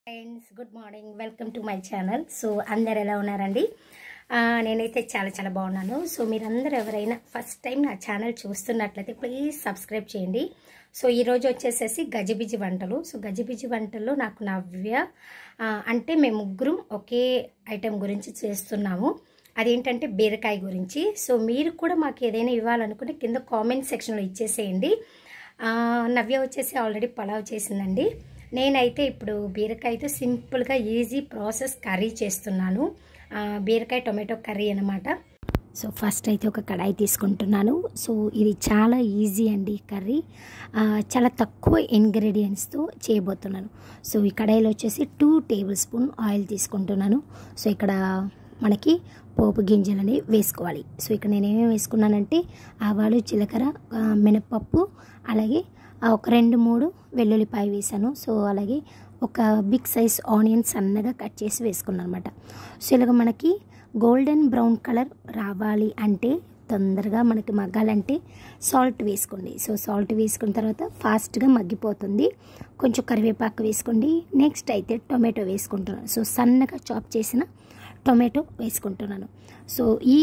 friends good morning welcome to my channel so అందరు ఎలా ఉన్నారండి ఆ, నేనైతే చాలా చాలా బాగున్నాను సో మీరందరూ ఎవరైనా ఫస్ట్ టైం నా ఛానల్ చూస్తున్నట్లయితే ప్లీజ్ సబ్స్క్రైబ్ చేయండి సో ఈరోజు వచ్చేసేసి గజిబిజి వంటలు సో గజిబిజి వంటల్లో నాకు నవ్య ఆ, అంటే మేము ముగ్గురం ఒకే ఐటెం గురించి చేస్తున్నాము అదేంటంటే బీరకాయ గురించి సో మీరు కూడా మాకు ఏదైనా ఇవ్వాలనుకుంటే కింద కామెంట్ సెక్షన్లో ఇచ్చేసేయండి ఆ, నవ్య వచ్చేసి ఆల్రెడీ పలావ్ చేసిందండి నేనైతే ఇప్పుడు బీరకాయతో సింపుల్గా ఈజీ ప్రాసెస్ కర్రీ చేస్తున్నాను ఆ, బీరకాయ టొమాటో కర్రీ అనమాట సో ఫస్ట్ అయితే ఒక కడాయి తీసుకుంటున్నాను సో ఇది చాలా ఈజీ అండి ఈ కర్రీ ఆ, చాలా తక్కువ ఇంగ్రీడియంట్స్తో చేయబోతున్నాను సో ఈ కడాయిలో వచ్చేసి టూ టేబుల్ స్పూన్ ఆయిల్ తీసుకుంటున్నాను సో ఇక్కడ మనకి పోపు గింజలు అనేవి వేసుకోవాలి సో ఇక్కడ నేను ఏమేమి వేసుకున్నానంటే ఆవాలు జీలకర్ర ఆ, మినపప్పు అలాగే ఆ, ఒక రెండు మూడు వెల్లుల్లిపాయ వేసాను సో అలాగే ఒక బిగ్ సైజ్ ఆనియన్ సన్నగా కట్ చేసి వేసుకున్నాను అనమాట సో ఇలాగ మనకి గోల్డెన్ బ్రౌన్ కలర్ రావాలి అంటే తొందరగా మనకి మగ్గాలంటే సాల్ట్ వేసుకోండి సో సాల్ట్ వేసుకున్న తర్వాత ఫాస్ట్గా మగ్గిపోతుంది కొంచెం కరివేపాకు వేసుకోండి నెక్స్ట్ అయితే టొమాటో వేసుకుంటున్నాను సో సన్నగా చాప్ చేసిన టొమాటో వేసుకుంటున్నాను సో ఈ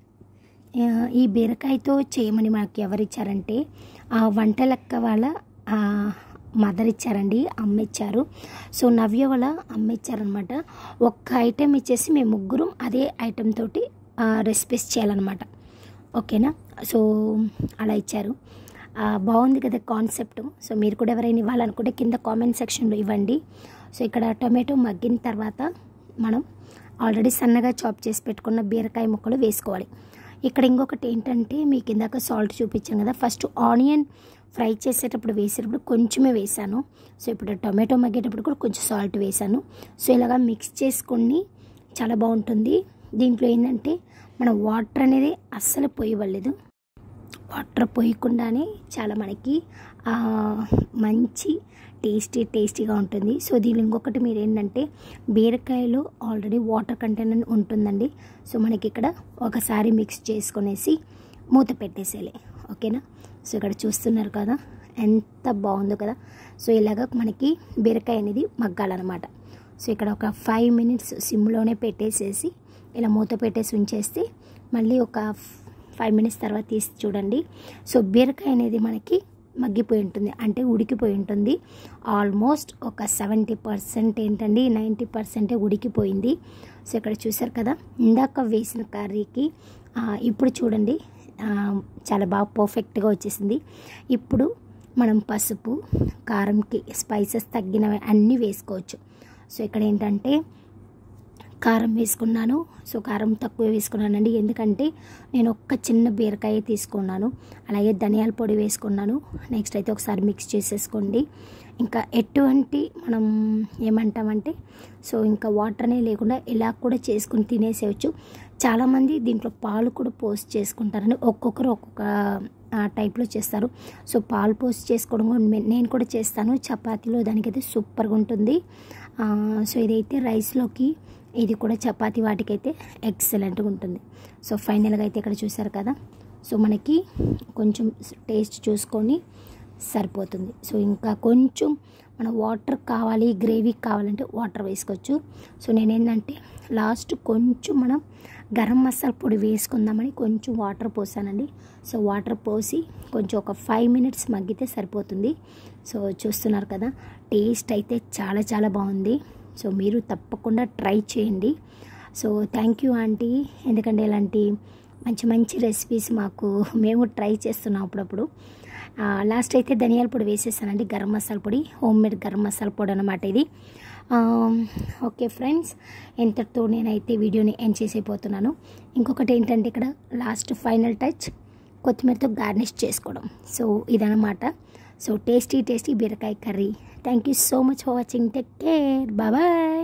ఆ, ఈ బీరకాయతో చేయమని మనకి ఎవరు ఇచ్చారంటే ఆ వంటలక్క వాళ్ళ ఆ, మదర్ ఇచ్చారండి అమ్మ ఇచ్చారు సో నవ్య వాళ్ళ అమ్మ ఇచ్చారనమాట ఒక్క ఐటెం ఇచ్చేసి మేము ముగ్గురం అదే ఐటెం తోటి రెసిపీస్ చేయాలన్నమాట ఓకేనా సో అలా ఇచ్చారు ఆ, బాగుంది కదా కాన్సెప్ట్ సో మీరు కూడా ఎవరైనా ఇవ్వాలనుకుంటే కింద కామెంట్ సెక్షన్లో ఇవ్వండి సో ఇక్కడ టొమాటో మగ్గిన తర్వాత మనం ఆల్రెడీ సన్నగా చాప్ చేసి పెట్టుకున్న బీరకాయ ముక్కలు వేసుకోవాలి ఇక్కడ ఇంకొకటి ఏంటంటే మీకు ఇందాక సాల్ట్ చూపించాను కదా ఫస్ట్ ఆనియన్ ఫ్రై చేసేటప్పుడు వేసేటప్పుడు కొంచెమే వేసాను సో ఇప్పుడు టొమాటో మగ్గేటప్పుడు కూడా కొంచెం సాల్ట్ వేసాను సో ఇలాగా మిక్స్ చేసుకొని చాలా బాగుంటుంది దీంట్లో ఏంటంటే మనం వాటర్ అనేది అస్సలు పోయవలేదు వాటర్ పోయకుండానే చాలా మనకి ఆ, మంచి టేస్టీ టేస్టీగా ఉంటుంది సో దీనిలో ఇంకొకటి మీరు ఏంటంటే బీరకాయలో ఆల్రెడీ వాటర్ కంటెంట్ ఉంటుందండి సో మనకి ఇక్కడ ఒకసారి మిక్స్ చేసుకొనేసి మూత పెట్టేసేయాలి ఓకేనా సో ఇక్కడ చూస్తున్నారు కదా ఎంత బాగుందో కదా సో ఇలాగ మనకి బీరకాయ అనేది మగ్గాలన్నమాట సో ఇక్కడ ఒక ఫైవ్ మినిట్స్ సిమ్లోనే పెట్టేసేసి ఇలా మూత పెట్టేసి ఉంచేస్తే మళ్ళీ ఒక ఫైవ్ మినిట్స్ తర్వాత తీసి చూడండి సో బీరకాయ అనేది మనకి మగ్గిపోయి ఉంటుంది అంటే ఉడికిపోయి ఉంటుంది ఆల్మోస్ట్ ఒక సెవెంటీ పర్సెంట్ ఏంటండి నైంటీ పర్సెంటే ఉడికిపోయింది సో ఇక్కడ చూసారు కదా ఇందాక వేసిన కర్రీకి ఆ, ఇప్పుడు చూడండి ఆ, చాలా బాగా పర్ఫెక్ట్గా వచ్చేసింది ఇప్పుడు మనం పసుపు కారంకి స్పైసెస్ తగ్గినవి అన్నీ వేసుకోవచ్చు సో ఇక్కడ ఏంటంటే కారం వేసుకున్నాను సో కారం తక్కువ వేసుకున్నానండి ఎందుకంటే నేను ఒక్క చిన్న బీరకాయ తీసుకున్నాను అలాగే ధనియాల పొడి వేసుకున్నాను నెక్స్ట్ అయితే ఒకసారి మిక్స్ చేసేసుకోండి ఇంకా ఎటువంటి మనం ఏమంటామంటే సో ఇంకా వాటర్నే లేకుండా ఇలా కూడా చేసుకుని తినేసేయచ్చు చాలామంది దీంట్లో పాలు కూడా పోస్ట్ చేసుకుంటారండి ఒక్కొక్కరు ఒక్కొక్క ఆ టైప్లో చేస్తారు సో పాలు పోస్ట్ చేసుకోవడం కూడా మే- నేను కూడా చేస్తాను చపాతీలో దానికైతే సూపర్గా ఉంటుంది ఆ, సో ఇదైతే రైస్లోకి ఇది కూడా చపాతీ వాటికైతే ఎక్సలెంట్గా ఉంటుంది సో ఫైనల్గా అయితే ఇక్కడ చూసారు కదా సో మనకి కొంచెం టేస్ట్ చూసుకొని సరిపోతుంది సో ఇంకా కొంచెం మన వాటర్ కావాలి గ్రేవీ కావాలంటే వాటర్ వేసుకోవచ్చు సో నేనేంటంటే లాస్ట్ కొంచెం మనం గరం మసాలా పొడి వేసుకుందామని కొంచెం వాటర్ పోసానండి సో వాటర్ పోసి కొంచెం ఒక ఫైవ్ మినిట్స్ మగ్గితే సరిపోతుంది సో చూస్తున్నారు కదా టేస్ట్ అయితే చాలా చాలా బాగుంది సో మీరు తప్పకుండా ట్రై చేయండి సో థ్యాంక్ యూ ఆంటీ ఎందుకంటే ఇలాంటి మంచి మంచి రెసిపీస్ మాకు మేము ట్రై చేస్తున్నాం అప్పుడప్పుడు ఆ, లాస్ట్ అయితే ధనియాల పొడి వేసేసానండి గరం మసాలా పొడి హోమ్ మేడ్ గరం మసాలా పొడి అనమాట ఇది ఆ, ఓకే ఫ్రెండ్స్ ఎంతటితో నేనైతే వీడియోని ఎండ్ చేసేపోతున్నాను ఇంకొకటి ఏంటంటే ఇక్కడ లాస్ట్ ఫైనల్ టచ్ కొత్తిమీరతో గార్నిష్ చేసుకోవడం సో ఇదనమాట సో టేస్టీ టేస్టీ బీరకాయ curry thank you so much for watching take care bye